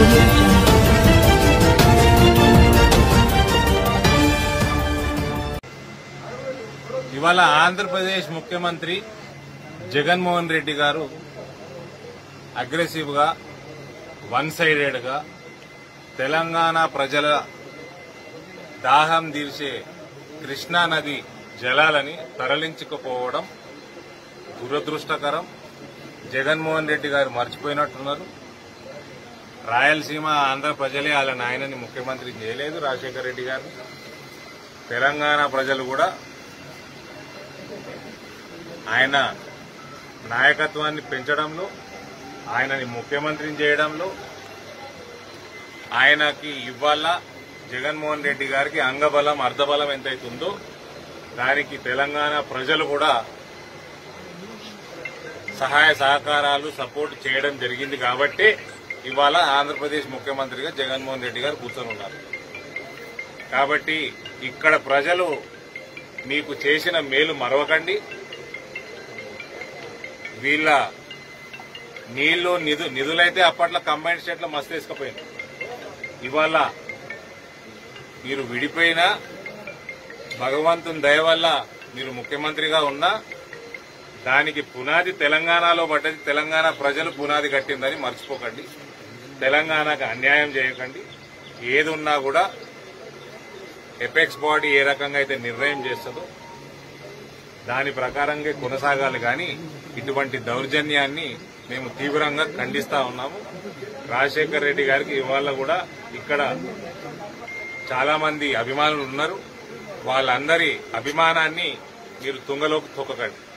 ఇవాళ ఆంధ్రప్రదేశ్ ముఖ్యమంత్రి జగన్మోహన్ రెడ్డి గారు అగ్రెసివ్ గా వన్ సైడెడ్ గా తెలంగాణ ప్రజల దాహం తీర్చే కృష్ణా నది జలాలని తరలించకపోవడం దురదృష్టకరం జగన్మోహన్ రెడ్డి గారు మర్చిపోయినట్టున్నారు రాయలసీమ ఆంధ్ర ప్రజలే వాళ్ళ నాయనని ముఖ్యమంత్రి చేయలేదు రాజశేఖర రెడ్డి గారు తెలంగాణ ప్రజలు కూడా ఆయన నాయకత్వాన్ని పెంచడంలో ఆయనని ముఖ్యమంత్రిని చేయడంలో ఆయనకి ఇవాళ జగన్మోహన్ రెడ్డి గారికి అంగబలం అర్ధబలం ఎంతైతుందో దానికి తెలంగాణ ప్రజలు కూడా సహాయ సహకారాలు సపోర్ట్ చేయడం జరిగింది కాబట్టి ఇవాళ ఆంధ్రప్రదేశ్ ముఖ్యమంత్రిగా జగన్మోహన్ రెడ్డి గారు కూర్చొని ఉన్నారు కాబట్టి ఇక్కడ ప్రజలు మీకు చేసిన మేలు మరవకండి వీళ్ళ నీళ్లు నిధు నిధులైతే అప్పట్లో కంబైన్ స్టేట్లో మస్తు వేసుకపోయింది ఇవాళ మీరు విడిపోయినా భగవంతుని దయ వల్ల మీరు ముఖ్యమంత్రిగా ఉన్నా దానికి పునాది తెలంగాణలో పడ్డది తెలంగాణ ప్రజలు పునాది కట్టిందని మర్చిపోకండి తెలంగాణకు అన్యాయం చేయకండి ఏది ఉన్నా కూడా ఎపెక్స్ బాడీ ఏ రకంగా అయితే నిర్ణయం చేస్తుందో దాని ప్రకారంగా కొనసాగాలి కానీ ఇటువంటి దౌర్జన్యాన్ని మేము తీవ్రంగా ఖండిస్తా ఉన్నాము రాజశేఖర్ రెడ్డి గారికి ఇవాళ కూడా ఇక్కడ చాలా మంది అభిమానులు ఉన్నారు వాళ్ళందరి అభిమానాన్ని మీరు తుంగలోకి తొక్కకండి